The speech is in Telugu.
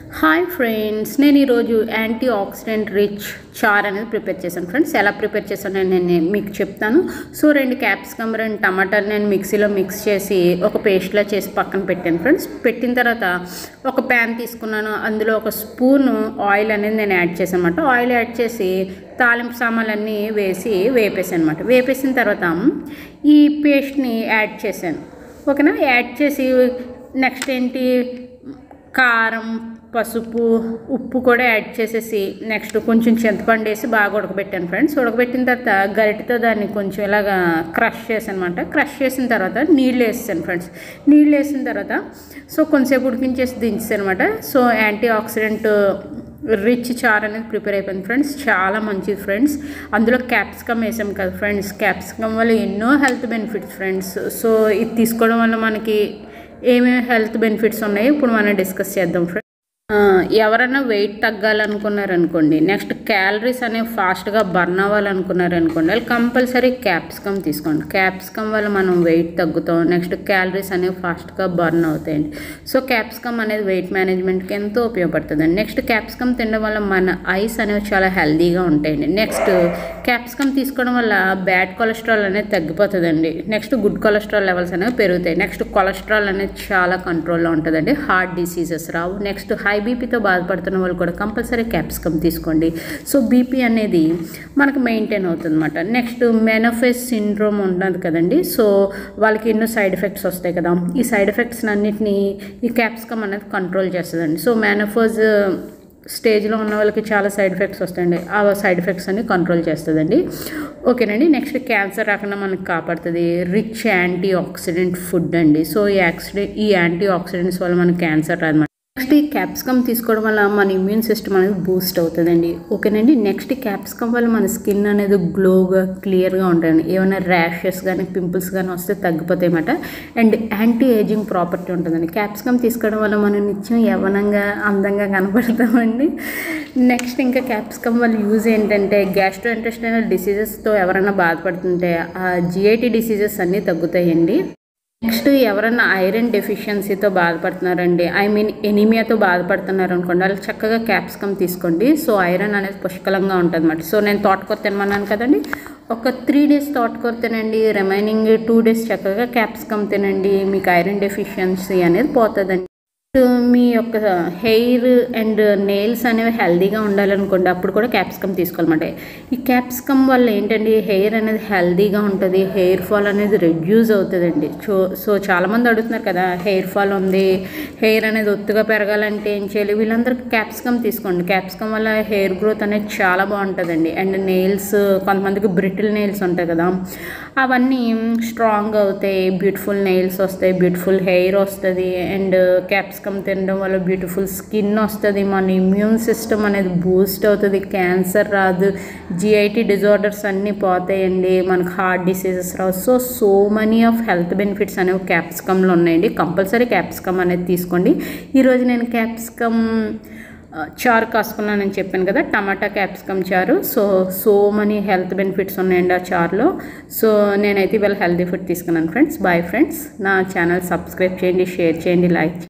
హాయ్ ఫ్రెండ్స్ నేను ఈరోజు యాంటీ ఆక్సిడెంట్ రిచ్ చార్ అనేది ప్రిపేర్ చేశాను ఫ్రెండ్స్ ఎలా ప్రిపేర్ చేశానో నేను మీకు చెప్తాను సో రెండు క్యాప్సికమ్ రెండు టమాటాలు నేను మిక్సీలో మిక్స్ చేసి ఒక పేస్ట్లా చేసి పక్కన పెట్టాను ఫ్రెండ్స్ పెట్టిన తర్వాత ఒక ప్యాన్ తీసుకున్నాను అందులో ఒక స్పూన్ ఆయిల్ అనేది నేను యాడ్ చేశాను అనమాట ఆయిల్ యాడ్ చేసి తాలింపు సామాన్లన్నీ వేసి వేపేసాను అనమాట వేపేసిన తర్వాత ఈ పేస్ట్ని యాడ్ చేశాను ఓకేనా యాడ్ చేసి నెక్స్ట్ ఏంటి కారం పసుపు ఉప్పు కూడా యాడ్ చేసేసి నెక్స్ట్ కొంచెం చింతపండు వేసి బాగా ఉడకబెట్టాను ఫ్రెండ్స్ ఉడకబెట్టిన తర్వాత గరిటతో దాన్ని కొంచెం ఇలాగా క్రష్ చేశాను అనమాట క్రష్ చేసిన తర్వాత నీళ్ళు వేసాను ఫ్రెండ్స్ నీళ్ళు వేసిన తర్వాత సో కొంచెంసేపు ఉడికించేసి దించేసాను అనమాట సో యాంటీ ఆక్సిడెంట్ రిచ్ చార్ అనేది ప్రిపేర్ అయిపోయింది ఫ్రెండ్స్ చాలా మంచిది ఫ్రెండ్స్ అందులో క్యాప్సికమ్ వేసాం కదా ఫ్రెండ్స్ క్యాప్సికమ్ వల్ల ఎన్నో హెల్త్ బెనిఫిట్స్ ఫ్రెండ్స్ సో ఇది తీసుకోవడం వల్ల మనకి ఏమేమి హెల్త్ బెనిఫిట్స్ ఉన్నాయో ఇప్పుడు మనం డిస్కస్ చేద్దాం ఫ్రెండ్స్ ఎవరైనా వెయిట్ తగ్గాలనుకున్నారనుకోండి నెక్స్ట్ క్యాలరీస్ అనేవి ఫాస్ట్గా బర్న్ అవ్వాలనుకున్నారనుకోండి వాళ్ళు కంపల్సరీ క్యాప్సికమ్ తీసుకోండి క్యాప్సికమ్ వల్ల మనం వెయిట్ తగ్గుతాం నెక్స్ట్ క్యాలరీస్ అనేవి ఫాస్ట్గా బర్న్ అవుతాయండి సో క్యాప్సికమ్ అనేది వెయిట్ మేనేజ్మెంట్కి ఎంతో ఉపయోగపడుతుందండి నెక్స్ట్ క్యాప్సికమ్ తినడం వల్ల మన ఐస్ అనేవి చాలా హెల్దీగా ఉంటాయండి నెక్స్ట్ క్యాప్సికమ్ తీసుకోవడం వల్ల బ్యాడ్ కొలెస్ట్రాల్ అనేది తగ్గిపోతుందండి నెక్స్ట్ గుడ్ కొలెస్ట్రాల్ లెవెల్స్ అనేవి పెరుగుతాయి నెక్స్ట్ కొలెస్ట్రాల్ అనేది చాలా కంట్రోల్లో ఉంటుందండి హార్ట్ డిసీజెస్ రావు నెక్స్ట్ హై బీపీతో బాధపడుతున్న వాళ్ళు కూడా కంపల్సరీ క్యాప్సికమ్ తీసుకోండి సో బీపీ అనేది మనకు మెయింటైన్ అవుతుంది అనమాట నెక్స్ట్ మెనోఫేస్ సిండ్రోమ్ ఉన్నది కదండి సో వాళ్ళకి ఎన్నో సైడ్ ఎఫెక్ట్స్ వస్తాయి కదా ఈ సైడ్ ఎఫెక్ట్స్ అన్నిటిని ఈ క్యాప్సికమ్ అనేది కంట్రోల్ చేస్తుందండి సో మెనోఫోజ్ స్టేజ్లో ఉన్న వాళ్ళకి చాలా సైడ్ ఎఫెక్ట్స్ వస్తాయండి ఆ సైడ్ ఎఫెక్ట్స్ అన్ని కంట్రోల్ చేస్తుందండి ఓకేనండి నెక్స్ట్ క్యాన్సర్ రాకుండా మనకు కాపాడుతుంది రిచ్ యాంటీ ఆక్సిడెంట్ ఫుడ్ అండి సో ఈ యాక్సిడెంట్ ఈ యాంటీ ఆక్సిడెంట్స్ వల్ల మనకి క్యాన్సర్ రాదు నెక్స్ట్ ఈ క్యాప్సికమ్ తీసుకోవడం వల్ల మన ఇమ్యూన్ సిస్టమ్ అనేది బూస్ట్ అవుతుందండి ఓకేనండి నెక్స్ట్ ఈ క్యాప్సికమ్ వల్ల మన స్కిన్ అనేది గ్లోగా క్లియర్గా ఉంటుందండి ఏమైనా ర్యాషెస్ కానీ పింపుల్స్ కానీ వస్తే తగ్గిపోతాయి అన్నమాట అండ్ యాంటీ ఏజింగ్ ప్రాపర్టీ ఉంటుందండి క్యాప్సికమ్ తీసుకోవడం వల్ల మనం నిత్యం యవనంగా అందంగా కనపడతామండి నెక్స్ట్ ఇంకా క్యాప్సికమ్ వల్ల యూజ్ ఏంటంటే గ్యాస్ట్రో ఇంటెస్టైనల్ డిసీజెస్తో ఎవరైనా బాధపడుతుంటే ఆ జిఐటీ డిసీజెస్ అన్నీ తగ్గుతాయండి నెక్స్ట్ ఎవరైనా ఐరన్ డెఫిషియన్సీతో బాధపడుతున్నారండి ఐ మీన్ ఎనీమియాతో బాధపడుతున్నారు అనుకోండి వాళ్ళకి చక్కగా క్యాప్సికమ్ తీసుకోండి సో ఐరన్ అనేది పుష్కలంగా ఉంటుంది అన్నమాట సో నేను తోటకూర తినమన్నాను కదండి ఒక త్రీ డేస్ తోటకూర తినండి రిమైనింగ్ టూ డేస్ చక్కగా క్యాప్సికమ్ తినండి మీకు ఐరన్ డెఫిషియన్సీ అనేది పోతుందండి మీ యొక్క హెయిర్ అండ్ నెయిల్స్ అనేవి హెల్దీగా ఉండాలనుకోండి అప్పుడు కూడా క్యాప్సికమ్ తీసుకోవాలన్నమాట ఈ క్యాప్సికమ్ వల్ల ఏంటండి హెయిర్ అనేది హెల్దీగా ఉంటుంది హెయిర్ ఫాల్ అనేది రెడ్యూస్ అవుతుందండి సో సో చాలామంది అడుగుతున్నారు కదా హెయిర్ ఫాల్ ఉంది హెయిర్ అనేది ఒత్తుగా పెరగాలంటే ఏం చేయాలి వీళ్ళందరికీ క్యాప్సికమ్ తీసుకోండి క్యాప్సికమ్ వల్ల హెయిర్ గ్రోత్ అనేది చాలా బాగుంటుందండి అండ్ నెయిల్స్ కొంతమందికి బ్రిటిల్ నెయిల్స్ ఉంటాయి కదా అవన్నీ స్ట్రాంగ్ అవుతాయి బ్యూటిఫుల్ నెయిల్స్ వస్తాయి బ్యూటిఫుల్ హెయిర్ వస్తుంది అండ్ క్యాప్స్ క్యాప్సికమ్ తినడం వల్ల బ్యూటిఫుల్ స్కిన్ వస్తుంది మన ఇమ్యూన్ సిస్టమ్ అనేది బూస్ట్ అవుతుంది క్యాన్సర్ రాదు జిఐటి డిజార్డర్స్ అన్నీ పోతాయండి మనకు హార్ట్ డిసీజెస్ రావు so so many of health benefits అనేవి క్యాప్సికమ్లో ఉన్నాయండి కంపల్సరీ క్యాప్సికమ్ అనేది తీసుకోండి ఈరోజు నేను క్యాప్సికమ్ చారు కాసుకున్నానని చెప్పాను కదా టమాటా క్యాప్సికమ్ చారు so so many health benefits ఉన్నాయండి ఆ చారులో సో నేనైతే ఇవాళ హెల్తీ ఫుడ్ తీసుకున్నాను ఫ్రెండ్స్ బాయ్ ఫ్రెండ్స్ నా ఛానల్ సబ్స్క్రైబ్ చేయండి షేర్ చేయండి లైక్